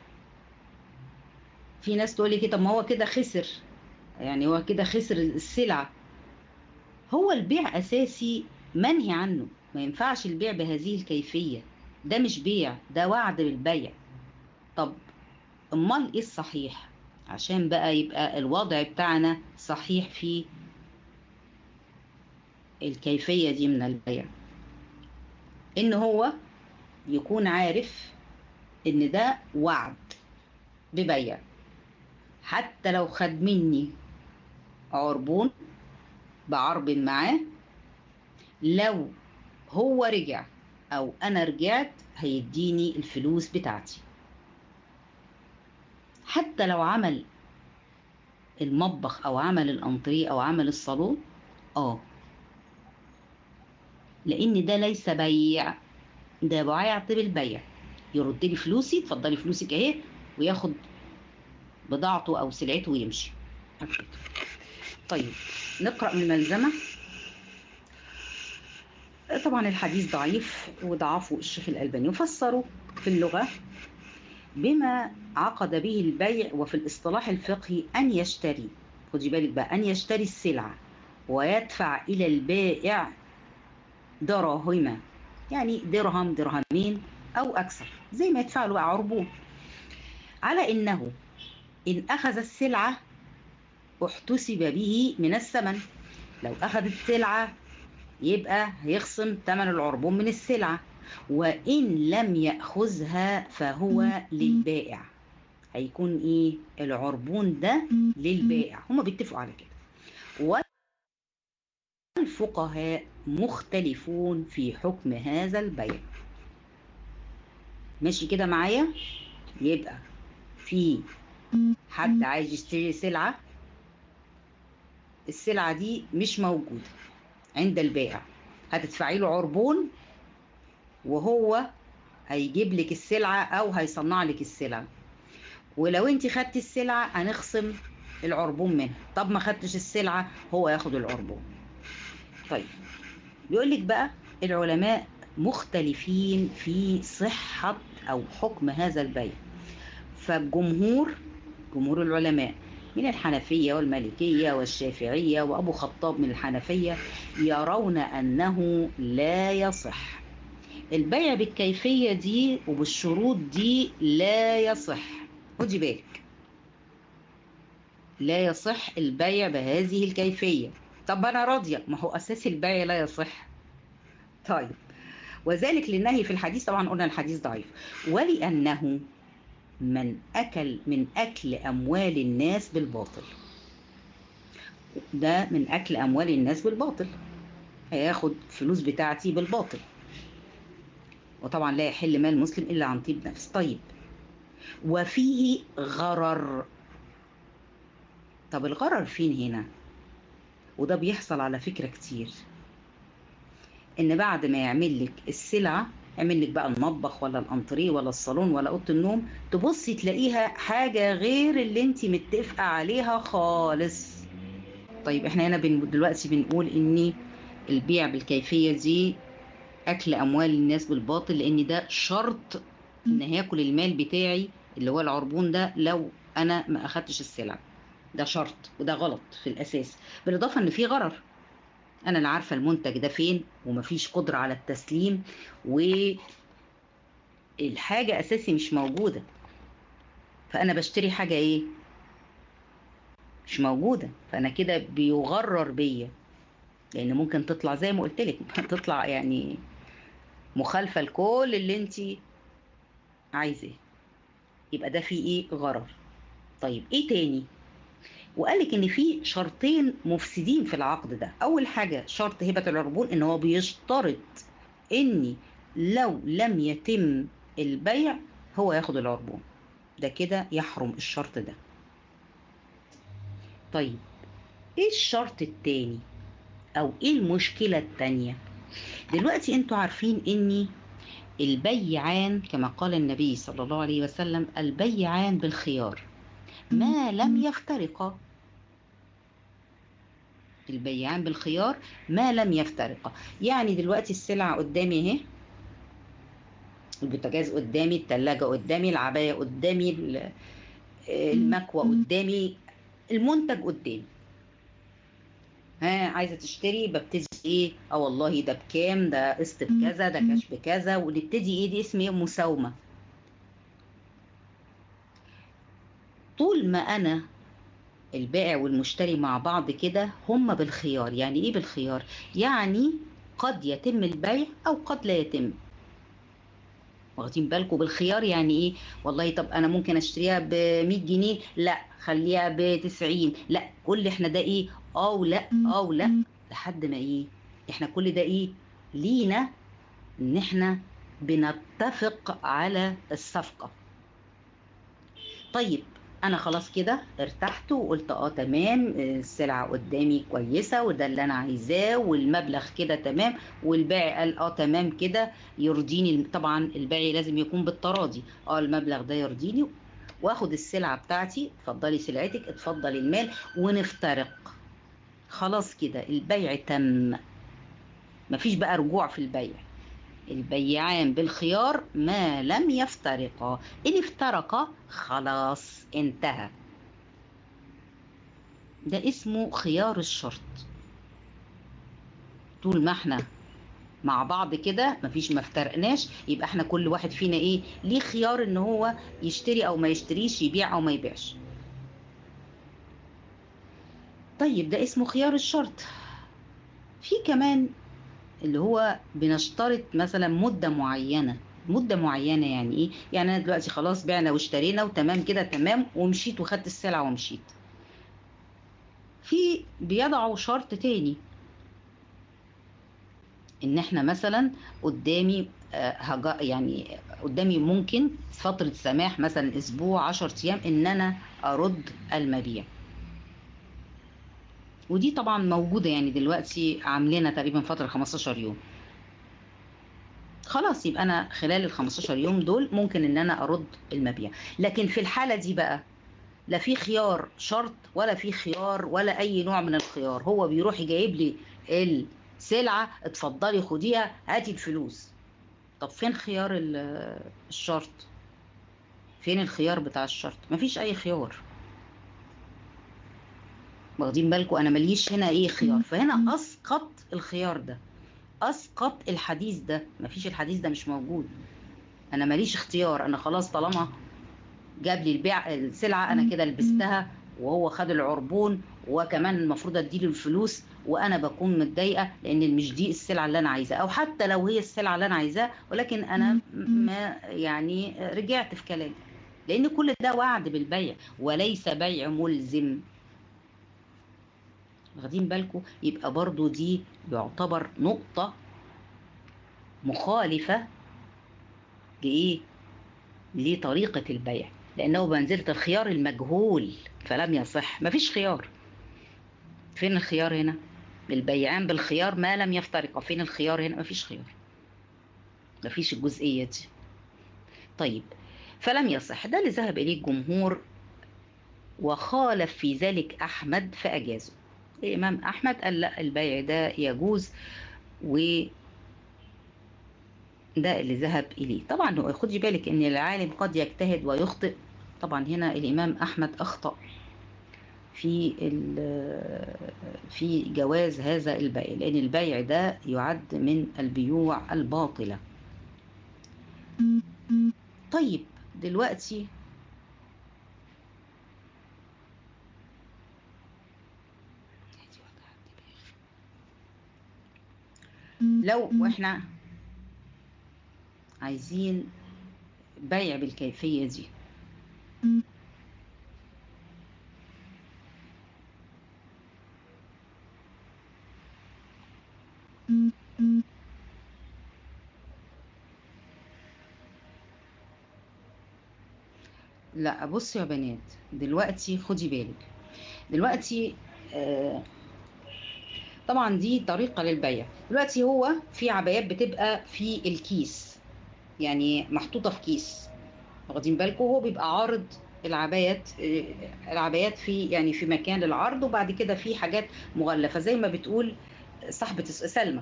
في ناس تقول لي كده طب ما هو كده خسر يعني هو كده خسر السلعه هو البيع اساسي منهي عنه ما ينفعش البيع بهذه الكيفيه ده مش بيع ده وعد بالبيع طب امال ايه الصحيح عشان بقى يبقى الوضع بتاعنا صحيح في الكيفية دي من البيع ان هو يكون عارف ان ده وعد ببيع حتى لو خد مني عربون بعرب معاه لو هو رجع او انا رجعت هيديني الفلوس بتاعتي حتى لو عمل المطبخ او عمل الانتريه او عمل الصالون اه لان ده ليس بيع ده بيع بالبيع يرد لي فلوسي اتفضلي فلوسك اهي وياخد بضاعته او سلعته ويمشي طيب نقرا من الملزمه طبعا الحديث ضعيف وضعفه الشيخ الألباني وفسره في اللغة بما عقد به البيع وفي الاصطلاح الفقهي أن يشتري خدي بالك بقى أن يشتري السلعة ويدفع إلى البائع دراهم يعني درهم درهمين أو أكثر زي ما يدفع له بقى عربون على إنه إن أخذ السلعة احتسب به من الثمن لو أخذ السلعة يبقى هيخصم ثمن العربون من السلعة وإن لم يأخذها فهو للبائع هيكون إيه العربون ده للبائع هما بيتفقوا على كده والفقهاء مختلفون في حكم هذا البيع ماشي كده معايا يبقى في حد عايز يشتري سلعة السلعة دي مش موجودة عند البائع هتدفعي له عربون وهو هيجيب لك السلعة أو هيصنع لك السلعة ولو انت خدتي السلعة هنخصم العربون منها طب ما خدتش السلعة هو ياخد العربون طيب بيقول لك بقى العلماء مختلفين في صحة أو حكم هذا البيع فالجمهور جمهور العلماء من الحنفية والمالكية والشافعية وأبو خطاب من الحنفية يرون أنه لا يصح البيع بالكيفية دي وبالشروط دي لا يصح خدي بالك لا يصح البيع بهذه الكيفية طب أنا راضية ما هو أساس البيع لا يصح طيب وذلك للنهي في الحديث طبعا قلنا الحديث ضعيف ولأنه من أكل من أكل أموال الناس بالباطل ده من أكل أموال الناس بالباطل هياخد فلوس بتاعتي بالباطل وطبعا لا يحل مال مسلم إلا عن طيب نفس طيب وفيه غرر طب الغرر فين هنا وده بيحصل على فكرة كتير ان بعد ما يعمل لك السلعة يعمل لك بقى المطبخ ولا الانتريه ولا الصالون ولا اوضه النوم تبصي تلاقيها حاجه غير اللي انت متفقه عليها خالص طيب احنا هنا بن دلوقتي بنقول ان البيع بالكيفيه دي اكل اموال الناس بالباطل لان ده شرط ان هياكل المال بتاعي اللي هو العربون ده لو انا ما اخدتش السلعه ده شرط وده غلط في الاساس بالاضافه ان في غرر انا لا عارفه المنتج ده فين ومفيش قدره على التسليم والحاجه اساسي مش موجوده فانا بشتري حاجه ايه مش موجوده فانا كده بيغرر بيا لان ممكن تطلع زي ما قلت لك تطلع يعني مخالفه لكل اللي انت عايزاه يبقى ده فيه ايه غرر طيب ايه تاني وقال لك ان في شرطين مفسدين في العقد ده اول حاجه شرط هبه العربون ان هو بيشترط اني لو لم يتم البيع هو ياخد العربون ده كده يحرم الشرط ده طيب ايه الشرط التاني او ايه المشكله التانيه دلوقتي انتوا عارفين اني البيعان كما قال النبي صلى الله عليه وسلم البيعان بالخيار ما لم يفترقا البيعان بالخيار ما لم يفترقا يعني دلوقتي السلعة قدامي اهي البوتاجاز قدامي التلاجة قدامي العباية قدامي المكوى قدامي المنتج قدامي ها عايزة تشتري ببتدي ايه اه والله ده بكام ده قسط بكذا ده كاش بكذا ونبتدي ايه دي اسمه ايه مساومة طول ما انا البائع والمشتري مع بعض كده هم بالخيار يعني ايه بالخيار يعني قد يتم البيع او قد لا يتم واخدين بالكم بالخيار يعني ايه والله طب انا ممكن اشتريها ب 100 جنيه لا خليها ب 90 لا كل احنا ده ايه اه لا اه لا لحد ما ايه احنا كل ده ايه لينا ان احنا بنتفق على الصفقه طيب انا خلاص كده ارتحت وقلت اه تمام السلعه قدامي كويسه وده اللي انا عايزاه والمبلغ كده تمام والبائع قال اه تمام كده يرضيني طبعا البائع لازم يكون بالتراضي اه المبلغ ده يرضيني واخد السلعه بتاعتي اتفضلي سلعتك اتفضلي المال ونفترق خلاص كده البيع تم مفيش بقى رجوع في البيع البيعان بالخيار ما لم يفترقا إن افترقا خلاص انتهى ده اسمه خيار الشرط طول ما احنا مع بعض كده مفيش ما افترقناش يبقى احنا كل واحد فينا ايه ليه خيار ان هو يشتري او ما يشتريش يبيع او ما يبيعش طيب ده اسمه خيار الشرط في كمان اللي هو بنشترط مثلا مدة معينة مدة معينة يعني ايه؟ يعني انا دلوقتي خلاص بعنا واشترينا وتمام كده تمام ومشيت وخدت السلعة ومشيت. في بيضعوا شرط تاني ان احنا مثلا قدامي هجا يعني قدامي ممكن فترة سماح مثلا اسبوع عشر ايام ان انا ارد المبيع. ودي طبعا موجودة يعني دلوقتي عاملينها تقريبا فترة 15 يوم خلاص يبقى أنا خلال ال 15 يوم دول ممكن إن أنا أرد المبيع لكن في الحالة دي بقى لا في خيار شرط ولا في خيار ولا أي نوع من الخيار هو بيروح جايب لي السلعة اتفضلي خديها هاتي الفلوس طب فين خيار الشرط فين الخيار بتاع الشرط مفيش أي خيار واخدين بالكم انا ماليش هنا ايه خيار فهنا اسقط الخيار ده اسقط الحديث ده مفيش الحديث ده مش موجود انا ماليش اختيار انا خلاص طالما جاب لي البيع السلعه انا كده لبستها وهو خد العربون وكمان المفروض اديله الفلوس وانا بكون متضايقه لان مش دي السلعه اللي انا عايزاها او حتى لو هي السلعه اللي انا عايزاها ولكن انا ما يعني رجعت في كلامي لان كل ده وعد بالبيع وليس بيع ملزم واخدين بالكم يبقى برضو دي يعتبر نقطة مخالفة لإيه؟ لطريقة البيع لأنه بمنزلة الخيار المجهول فلم يصح مفيش خيار فين الخيار هنا؟ البيعان بالخيار ما لم يفترقا فين الخيار هنا؟ مفيش خيار مفيش الجزئية دي طيب فلم يصح ده اللي ذهب إليه الجمهور وخالف في ذلك أحمد فأجازه الإمام أحمد قال لا البيع ده يجوز و ده اللي ذهب إليه طبعا خدي بالك إن العالم قد يجتهد ويخطئ طبعا هنا الإمام أحمد أخطأ في في جواز هذا البيع لأن البيع ده يعد من البيوع الباطلة طيب دلوقتي لو احنا عايزين بيع بالكيفية دي لا بصوا يا بنات دلوقتي خدي بالك دلوقتي آه طبعا دي طريقه للبيع دلوقتي هو في عبايات بتبقى في الكيس يعني محطوطه في كيس واخدين بالكم هو بيبقى عارض العبايات العبايات في يعني في مكان للعرض وبعد كده في حاجات مغلفه زي ما بتقول صاحبه سلمى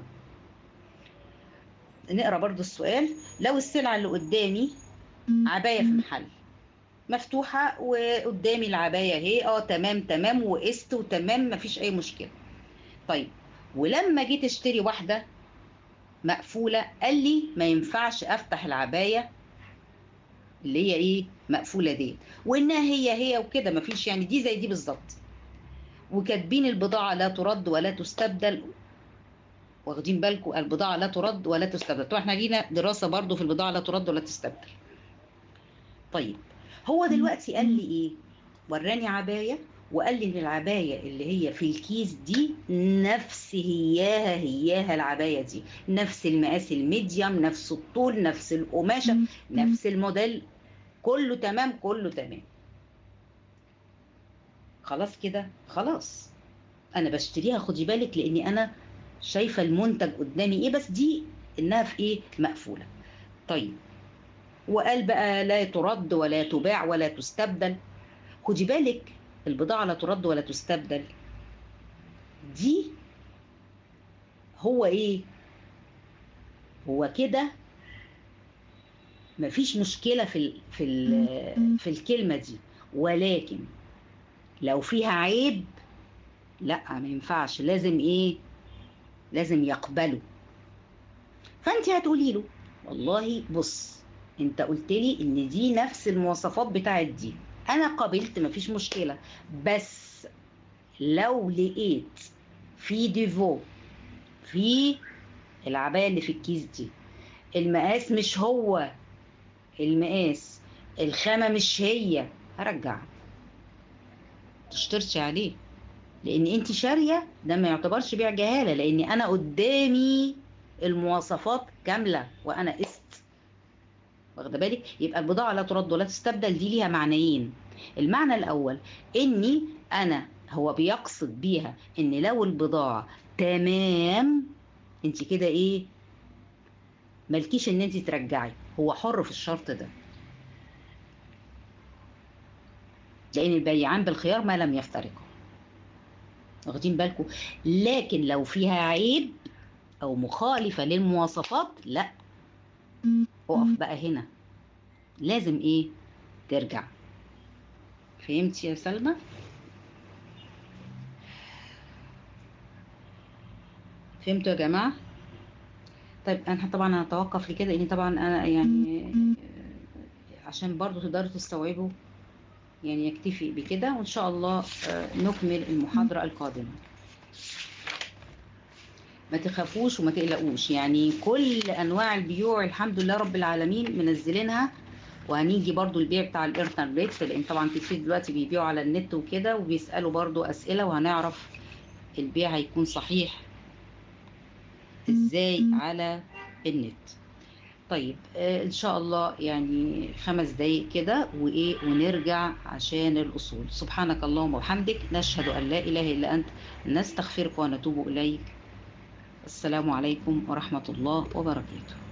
نقرا برضو السؤال لو السلعه اللي قدامي عبايه في محل مفتوحه وقدامي العبايه اهي اه تمام تمام وقست وتمام مفيش اي مشكله طيب ولما جيت اشتري واحده مقفوله قال لي ما ينفعش افتح العبايه اللي هي ايه مقفوله ديت وانها هي هي وكده مفيش يعني دي زي دي بالظبط وكاتبين البضاعه لا ترد ولا تستبدل واخدين بالكم البضاعه لا ترد ولا تستبدل طبعا احنا لينا دراسه برضو في البضاعه لا ترد ولا تستبدل طيب هو دلوقتي قال لي ايه وراني عبايه وقال لي ان العبايه اللي هي في الكيس دي نفس هياها هياها العبايه دي نفس المقاس الميديم نفس الطول نفس القماشه نفس الموديل كله تمام كله تمام خلاص كده خلاص انا بشتريها خدي بالك لاني انا شايفه المنتج قدامي ايه بس دي انها في ايه مقفوله طيب وقال بقى لا ترد ولا تباع ولا تستبدل خدي بالك البضاعة لا ترد ولا تستبدل دي هو ايه هو كده مفيش مشكلة في ال في ال في الكلمة دي ولكن لو فيها عيب لا ما ينفعش لازم ايه لازم يقبله فانت هتقولي له والله بص انت قلت لي ان دي نفس المواصفات بتاعت دي انا قبلت مفيش مشكله بس لو لقيت في ديفو في العباية اللي في الكيس دي المقاس مش هو المقاس الخامة مش هي هرجع تشترطي عليه لان انت شارية ده ما يعتبرش بيع جهالة لان انا قدامي المواصفات كاملة وانا قست واخده بالك يبقى البضاعة لا ترد ولا تستبدل دي ليها معنيين المعنى الاول اني انا هو بيقصد بيها ان لو البضاعة تمام انت كده ايه مالكيش ان انت ترجعي هو حر في الشرط ده لان البيعان بالخيار ما لم يفترقوا واخدين بالكم لكن لو فيها عيب او مخالفه للمواصفات لا اقف بقى هنا لازم ايه ترجع فهمتي يا سلمى فهمتوا يا جماعه طيب انا طبعا هتوقف لكده لان طبعا انا يعني عشان برضو تقدروا تستوعبوا يعني يكتفي بكده وإن شاء الله نكمل المحاضرة القادمة ما تخافوش وما تقلقوش يعني كل أنواع البيوع الحمد لله رب العالمين منزلينها وهنيجي برضو البيع بتاع الانترنت لان طبعا كتير دلوقتي بيبيعوا على النت وكده وبيسألوا برضو أسئلة وهنعرف البيع هيكون صحيح ازاي على النت طيب آه ان شاء الله يعني خمس دقايق كده وايه ونرجع عشان الاصول سبحانك اللهم وبحمدك نشهد ان لا اله الا انت نستغفرك ونتوب اليك السلام عليكم ورحمه الله وبركاته